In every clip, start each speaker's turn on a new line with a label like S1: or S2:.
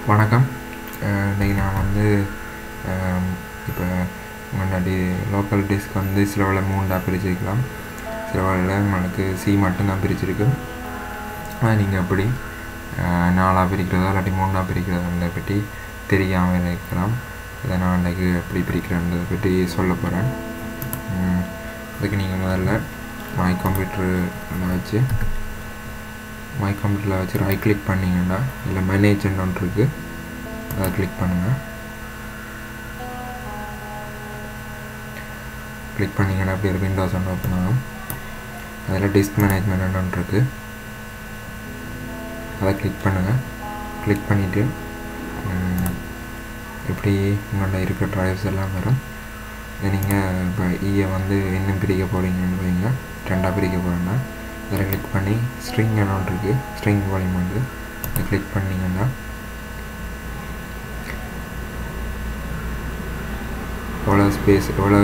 S1: வணக்கம் அஹ் இன்னைக்கு நான் வந்து இப்போ முன்னாடி லோக்கல் டிஸ்க் வந்து சில வேளை மூண்டாக பிரிச்சிருக்கலாம் சில வேளை உங்களுக்கு சி மட்டும்தான் பிரிச்சிருக்கு ஆனால் நீங்கள் எப்படி அஹ் நாலாக பிரிக்கிறதோ இல்லாட்டி மூணாக பிரிக்கிறதோ பற்றி தெரியாமல் இருக்கலாம் இதை நான் இன்றைக்கு எப்படி பிரிக்கிறேன்றதை பற்றி சொல்ல போகிறேன் அதுக்கு நீங்கள் முதல்ல மை கம்ப்யூட்டரில் வச்சு மை கம்ப்யூட்டரில் வச்சு ரைட் கிளிக் பண்ணிங்கன்னா இல்லை மேனேஜ்னு ஒன்று இருக்குது அதை கிளிக் பண்ணுங்கள் கிளிக் பண்ணிங்கன்னா அப்படி ஒரு விண்டோஸ் ஒன்று ஓப்பன் ஆகும் அதில் டிஸ்க் மேனேஜ்மெண்ட் ஒன்று இருக்குது அதை கிளிக் பண்ணுங்கள் கிளிக் பண்ணிவிட்டு இப்படி உங்கள்கிட்ட இருக்கிற ட்ரைவ்ஸ் எல்லாம் வரும் இதை நீங்கள் இப்போ ஈயை வந்து என்ன பிரிக்க போகிறீங்கன்னு வைங்க ரெண்டாக பிரிக்க போகிறேன்னா இதில் கிளிக் பண்ணி ஸ்ட்ரிங் ஒன்று இருக்குது ஸ்ட்ரிங் வால்யூம் வந்து இதை கிளிக் பண்ணிங்கன்னா எவ்வளோ ஸ்பேஸ் எவ்வளோ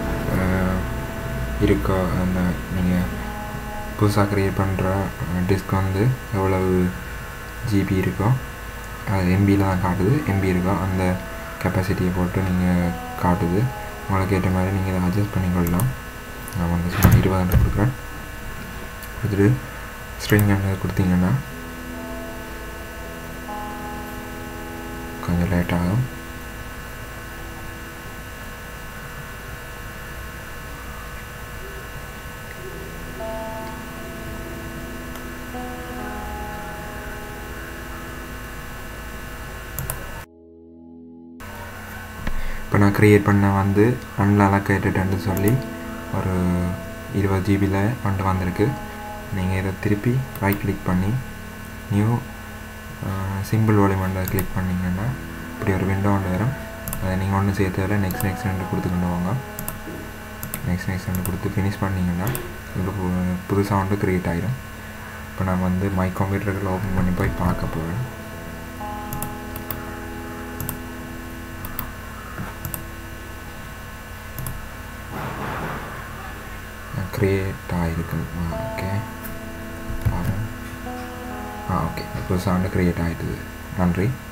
S1: இருக்கோ அந்த நீங்கள் புதுசாக க்ரியேட் பண்ணுற டிஸ்க் வந்து எவ்வளவு ஜிபி இருக்கோ அது எம்பியில் தான் காட்டுது எம்பி இருக்கோ அந்த கெப்பாசிட்டியை போட்டு நீங்கள் காட்டுது உங்களுக்கு ஏற்ற மாதிரி நீங்கள் இதை அட்ஜஸ்ட் பண்ணிக்கொள்ளலாம் நான் வந்து சும்மா இருபதாண்டு கொடுக்குறேன் கொடுத்துட்டு ஸ்ட்ரிங் என்ன கொடுத்தீங்கன்னா கொஞ்சம் லேட் ஆகும் இப்போ நான் க்ரியேட் பண்ண வந்து அன்அலோகேட்டட்னு சொல்லி ஒரு இருபது ஜிபியில் வந்துட்டு வந்திருக்கு நீங்கள் இதை திருப்பி ரைட் கிளிக் பண்ணி நியூ சிம்பிள் வால்யூமெண்ட்டை கிளிக் பண்ணிங்கன்னா இப்படி ஒரு விண்டோ ஒன்று வரும் அதை நீங்கள் ஒன்று சேர்த்ததில் நெக்ஸ்ட் நெக்ஸ்ட் ரெண்டு கொடுத்துக்கிட்டு வாங்க நெக்ஸ்ட் நெக்ஸ்ட் ரெண்டு கொடுத்து ஃபினிஷ் பண்ணிங்கன்னா இப்போ புதுசாக வந்து க்ரியேட் ஆகிடும் இப்போ நான் வந்து மை கம்ப்யூட்டர்களில் ஓப்பன் பண்ணி போய் பார்க்க போகிறேன் க்ரியேட் ஆகிருக்கு ஓகே ஆ ஓகே இப்போ சவுண்டு க்ரியேட் ஆகிட்டுது நன்றி